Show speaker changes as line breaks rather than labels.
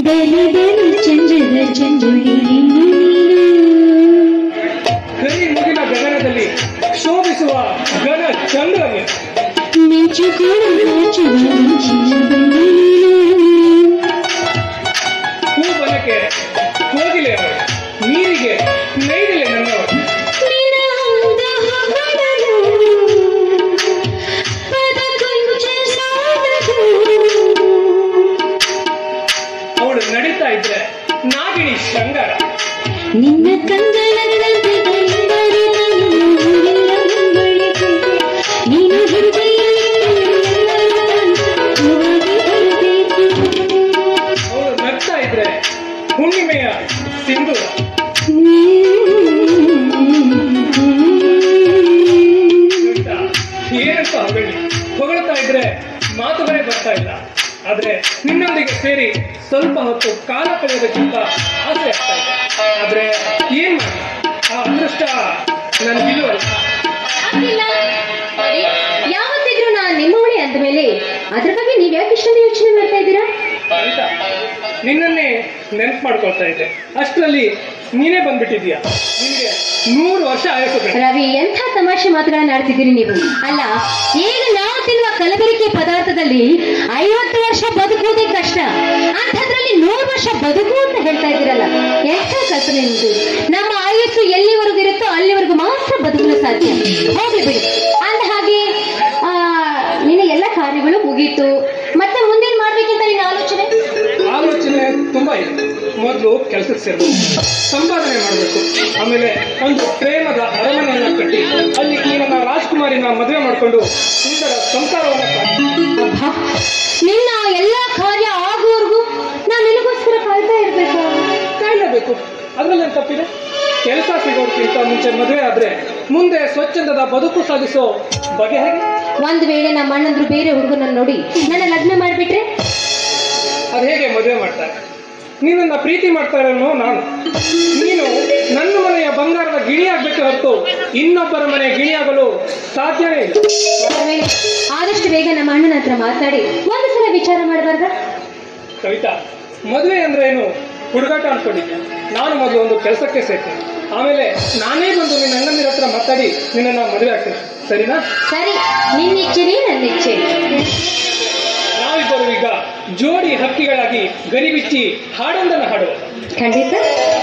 ಬಲು ಬಲು ಚಂದ್ರದ ಚಂದುಡಿ ನೀನು
ಕರಿ ಮುಗಿನ ಗಗನದಲ್ಲಿ ಶೋಭಿಸುವ ಘನ ಚಂದ್ರನೇ
ಮಿಂಚುಗಳು ನಾಚುವ ಮಿಂಚಿನ ಬಂಡಿ ನೀನು
ಹೂಬನಕ್ಕೆ ಕೋಗಿಲೆ ಅವರು ನೀರಿಗೆ ನೈದಿಲೆ ನನ್ನವರು
ನಿನ್ನ ಅಂದ ಹೊಗಳಲು ಪದ ಕೊಂಚ ಸಾಲದು
ಅವಳು ನಡೀತಾ ಇದ್ರೆ ನಾಗಿಣಿ ಶೃಂಗಾರ
ನಿನ್ನ ಕಂಗಳಲ್ಲದೆ ಗಂಡರಿದ ಊರೆಲ್ಲ ಮುಂಗಳಿತು. ನೀನು ಹೆಜ್ಜೆಯಲ್ಲಿ ಹೂವಾಗಿ ಬರಬೇಕು.
ಅವಳು ನಗ್ತಾ ಇದ್ರೆ ಹುಣ್ಣಿಮೆಯ ಸಿಂಧೂರ ಅಂತ ಏನಂತ ಹೊಗಳಿ ಹೊಗಳ್ತಾ ಇದ್ರೆ ಮಾತುಗಳೇ ಬರ್ತಾ ಇಲ್ಲ ಆದ್ರೆ ನಿನ್ನೊಂದಿಗೆ ಸೇರಿ ಸ್ವಲ್ಪ ಹೊತ್ತು ಕಾಲ ಕಳೆಯೋದಕ್ಕಿಂತ ಆಸೆ ಆಗ್ತಾ ಇದೆ ಆದ್ರೆ ಏನ್ ಮಾಡಿ ಆ ಅದೃಷ್ಟ ನನ್ಗಿಲ್ವಲ್ಲ
ಆಗಿಲ್ಲ ನೋಡಿ, ಯಾವತ್ತಿದ್ರೂ ನಾನು ನಿಮ್ಮವಳೆ ಅಂದ ಮೇಲೆ ಅದ್ರ ಬಗ್ಗೆ ನೀವ್ ಯಾಕೆ ಇಷ್ಟೊಂದು ಯೋಚನೆ ಮಾಡ್ತಾ ಇದ್ದೀರಾ
ಅಂತ ನಿನ್ನನ್ನೇ ನೆನ್ಪು ಮಾಡ್ಕೊಳ್ತಾ ಇದ್ದೆ ಅಷ್ಟರಲ್ಲಿ ನೀನೇ ಬಂದ್ಬಿಟ್ಟಿದ್ಯಾ ನಿನಗೆ ನೂರು ವರ್ಷ ಆಯಸ್ಸು ಕಣೆ.
ರವಿ ಎಂಥ ತಮಾಷೆ ಮಾತುಗಳನ್ನ ಆಡ್ತಿದ್ದೀರಿ ನೀವು ಅಲ್ಲ ಈಗ ನಾವು ತಿನ್ನುವ ಕಲಬೆರಕೆ ಪದಾರ್ಥದಲ್ಲಿ ಐವತ್ತು ವರ್ಷ ಬದುಕುವುದೇ ಕಷ್ಟ ಅಂಥದ್ರಲ್ಲಿ ನೂರು ವರ್ಷ ಬದುಕು ಅಂತ ಹೇಳ್ತಾ ಇದ್ದೀರಲ್ಲ ಎಂಥ ಕಲ್ಪನೆ ನಿಮ್ದು ನಮ್ಮ ಆಯುಸ್ಸು ಎಲ್ಲಿವರೆಗೂ ಇರುತ್ತೋ ಅಲ್ಲಿವರೆಗೂ ಮಾತ್ರ ಬದುಕಲು ಸಾಧ್ಯ ಹೋಗ್ಲಿ ಬಿಡಿ ಅಂದ ಹಾಗೆ ಆ, ನಿನ್ನ ಎಲ್ಲ ಕಾರ್ಯಗಳು ಮುಗೀತು ಮತ್ತೆ ಮುಂದೇನ್ ಮಾಡ್ಬೇಕಂತ ನಿನ್ನ ಆಲೋಚನೆ
ಆಲೋಚನೆ ತುಂಬಾ ಇದೆ ಮೊದಲು ಕೆಲಸಕ್ಕೆ ಸೇರಬೇಕು ಸಂಪಾದನೆ ಮಾಡಬೇಕು ಆಮೇಲೆ ಒಂದು ಪ್ರೇಮದ ಅರಮನೆಯನ್ನ ಕಟ್ಟಿ ಅಲ್ಲಿ ಈ ನನ್ನ ರಾಜ್ಕುಮಾರಿನ ಮದುವೆ ಮಾಡಿಕೊಂಡು ಸುಂದರ ಸಂಸಾರವನ್ನ ಸಾಗಿಸಿ
ಅಬ್ಬಾ, ನಿನ್ನ ಎಲ್ಲಾ ಕಾರ್ಯ ಆಗುವವರೆಗೂ ನಾನು ನಿನಗೋಸ್ಕರ ಕಾಯ್ತಾ ಇರ್ಬೇಕು
ಕಾಯಲೇಬೇಕು ಅದ್ರಲ್ಲೇನು ತಪ್ಪಿದೆ ಕೆಲಸ ಸಿಗೋದಕ್ಕಿಂತ ಮುಂಚೆ ಮದುವೆ ಆದ್ರೆ ಮುಂದೆ ಸ್ವಚ್ಛಂದದ ಬದುಕು ಸಾಗಿಸೋ ಬಗೆ ಹೇಗೆ
ಒಂದ್ ವೇಳೆ ನಮ್ಮ ಅಣ್ಣಂದ್ರು ಬೇರೆ ಹುಡುಗನ ನೋಡಿ ನನ್ನ ಲಗ್ನ ಮಾಡ್ಬಿಟ್ರೆ
ಅದು ಹೇಗೆ ಮದುವೆ ಮಾಡ್ತಾರೆ ನೀನನ್ನ ಪ್ರೀತಿ ಮಾಡ್ತಾ ಇರೋನು ನಾನು ನೀನು ನನ್ನ ಮನೆಯ ಬಂಗಾರದ ಗಿಣಿಯಾಗಬೇಕು ಹೊರತು ಇನ್ನೊಬ್ಬರ ಮನೆಯ ಗಿಣಿಯಾಗಲು ಸಾಧ್ಯವೇ ಇಲ್ಲ
ಒಂದ್ ವೇಳೆ ಆದಷ್ಟು ಬೇಗ ನಮ್ಮ ಅಣ್ಣನ ಹತ್ರ ಮಾತಾಡಿ ಒಂದು ಸಲ ವಿಚಾರ ಮಾಡಬಾರ್ದ
ಕವಿತಾ ಮದುವೆ ಅಂದ್ರೆ ಏನು ಹುಡುಗಾಟ ಅನ್ಕೊಂಡಿದ್ದೆ ನಾನು ಮೊದಲು ಒಂದು ಕೆಲಸಕ್ಕೆ ಸೇರ್ತೇನೆ ಆಮೇಲೆ ನಾನೇ ಬಂದು ನಿನ್ನ ಅಣ್ಣಂದಿರ ಹತ್ರ ಮಾತಾಡಿ ನಿನ್ನನ್ನು ಮದುವೆ ಆಗ್ತೇನೆ ಸರಿನಾ
ಸರಿ ನಿನ್ನಿಚ್ಛೆನೇ ನನ್ನ ಇಚ್ಛೆ
ನಾವಿಬ್ಬರು ಈಗ ಜೋಡಿ ಹಕ್ಕಿಗಳಾಗಿ ಗರಿಬಿಚ್ಚಿ ಹಾಡೊಂದನ್ನು ಹಾಡುವ
ಖಂಡಿತ